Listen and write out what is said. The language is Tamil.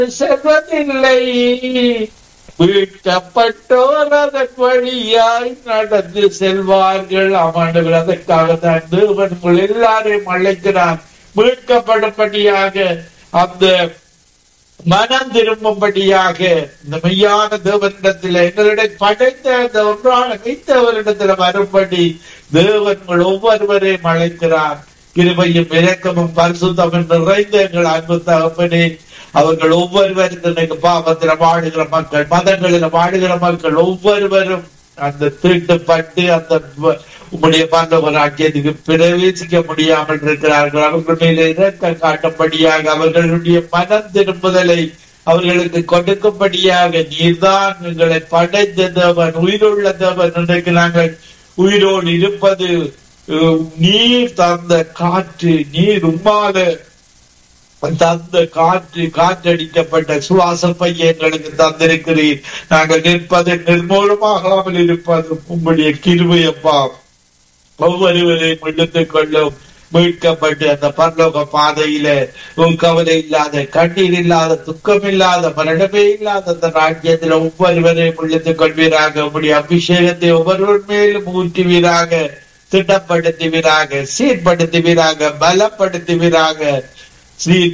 செல்வதில்லை மீட்கப்பட்டோர் அதன் வழியாய் நடந்து செல்வார்கள் ஆமாண்டவர் அதற்காக தான் தேவன் உங்கள் எல்லாரையும் அழைக்கிறார் மீட்கப்படும்படியாக அந்த மனம் திரும்பும்படியாக இந்த மெய்யான தேவனிடத்தில் எங்களிடம் படைத்த அந்த ஒன்றான வைத்தவரிடத்தில் வரும்படி தேவன் உங்கள் ஒவ்வொருவரையும் அழைக்கிறார் கிருபையும் இரக்கமும் பரிசுத்தமும் நிறைந்த எங்கள் அன்பு தகப்பனே அவர்கள் ஒவ்வொருவரும் இன்னைக்கு பாவத்தில் வாடுகிற மக்கள் மதங்களில் வாடுகிற மக்கள் ஒவ்வொருவரும் அந்த தீட்டுப்பட்டு அந்த வ- உம்முடைய பாண்டவர் ராஜ்யத்துக்கு பிரவேசிக்க முடியாமல் இருக்கிறார்கள் அவர்கள் மேலே இறக்க காட்டும்படியாக அவர்களுடைய மனம் திரும்புதலை அவர்களுக்கு கொடுக்கும்படியாக நீர்தான் எங்களை படைத்த தேவன் உயிருள்ள தேவன் இன்றைக்கு நாங்கள் உயிரோடு இருப்பது அஹ், நீர் தந்த காற்று நீர் உம்மால தந்த காற்று காற்றடிக்கப்பட்ட சுவாச பையை எங்களுக்கு தந்திருக்கிறீர் நாங்கள் நிற்பது நிர்மூலமாகாமல் இருப்பது உங்களுடைய கிருபையப்பா ஒவ்வொருவரையும் எடுத்துக் கொள்ளும் மீட்கப்பட்டு அந்த பரலோக பாதையில உன் கவலை இல்லாத கண்ணீர் இல்லாத துக்கம் இல்லாத மரணமே இல்லாத அந்த ராஜ்யத்தில் ஒவ்வொருவரையும் இழுத்துக் கொள்வீராக உங்களுடைய அபிஷேகத்தை ஒவ்வொருவர் மேலும் ஊற்றுவீராக திட்டப்படுத்துவீராக சீர்படுத்துவீராக பலப்படுத்துவீராக ஸ்ரீ